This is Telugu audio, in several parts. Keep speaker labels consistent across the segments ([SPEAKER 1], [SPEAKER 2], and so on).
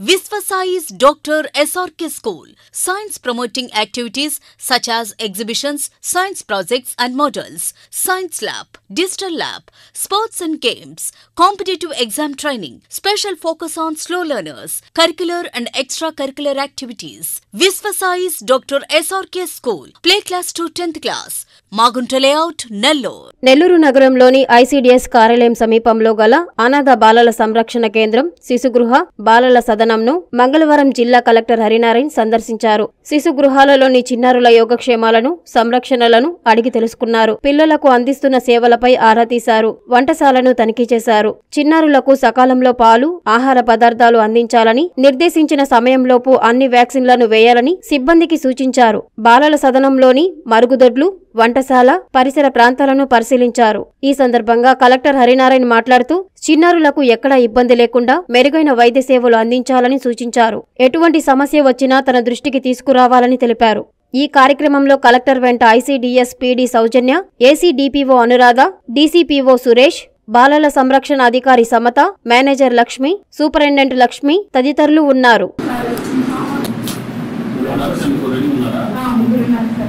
[SPEAKER 1] Visvasai's Dr. SRK School. Science promoting activities such as exhibitions, science projects and models, science lab, digital lab, sports and games, competitive exam training, special focus on slow learners, curricular and extracurricular activities. Visvasai's Dr. SRK School. Play class to 10th class. Magunta Layout, Nellore.
[SPEAKER 2] Nellore నగరంలోని ఐసీడీఎస్ కార్యాలయం సమీపంలో గల అనాథ బాలల సంరక్షణ కేంద్రం శిశుగృహ బాలల సదనంను మంగళవారం జిల్లా కలెక్టర్ హరినారాయణ్ సందర్శించారు శిశుగృహాలలోని చిన్నారుల యోగక్షేమాలను సంరక్షణలను అడిగి తెలుసుకున్నారు పిల్లలకు అందిస్తున్న సేవలపై ఆరా తీశారు వంటశాలను తనిఖీ చేశారు చిన్నారులకు సకాలంలో పాలు ఆహార పదార్థాలు అందించాలని నిర్దేశించిన సమయంలోపు అన్ని వ్యాక్సిన్లను వేయాలని సిబ్బందికి సూచించారు బాలల సదనంలోని మరుగుదొడ్లు వంటశాల పరిసర ప్రాంతాలను పరిశీలించారు ఈ సందర్భంగా కలెక్టర్ హరినారాయణ మాట్లాడుతూ చిన్నారులకు ఎక్కడా ఇబ్బంది లేకుండా మెరుగైన వైద్య సేవలు అందించాలని సూచించారు ఎటువంటి సమస్య వచ్చినా తన దృష్టికి తీసుకురావాలని తెలిపారు ఈ కార్యక్రమంలో కలెక్టర్ వెంట ICDS PD Soujanya ACDPO Anuradha DCPO Suresh బాలల సంరక్షణ అధికారి సమత మేనేజర్ లక్ష్మి సూపరింటెండెంట్ లక్ష్మి తదితరులు ఉన్నారు
[SPEAKER 3] అనాథ రెడీ ఉన్నారా ముగ్గురు ఉన్నారు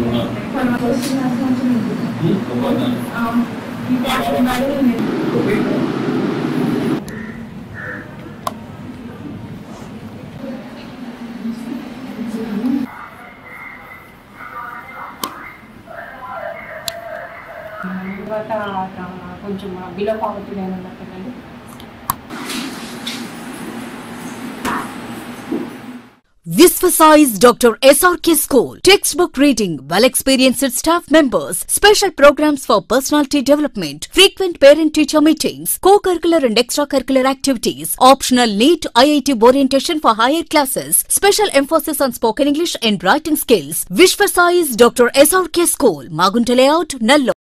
[SPEAKER 4] తర్వాత ఆ, కొంచెం బిలో పావర్టీ లైన్ ఉన్న పిల్లలు
[SPEAKER 1] Visvasai's Dr. SRK School. Textbook reading, well experienced staff members, special programs for personality development, frequent parent teacher meetings, co curricular and extracurricular activities, optional NEET IIT orientation for higher classes, special emphasis on spoken English and writing skills. Visvasai's Dr. SRK School, Magunta Layout, Nellore.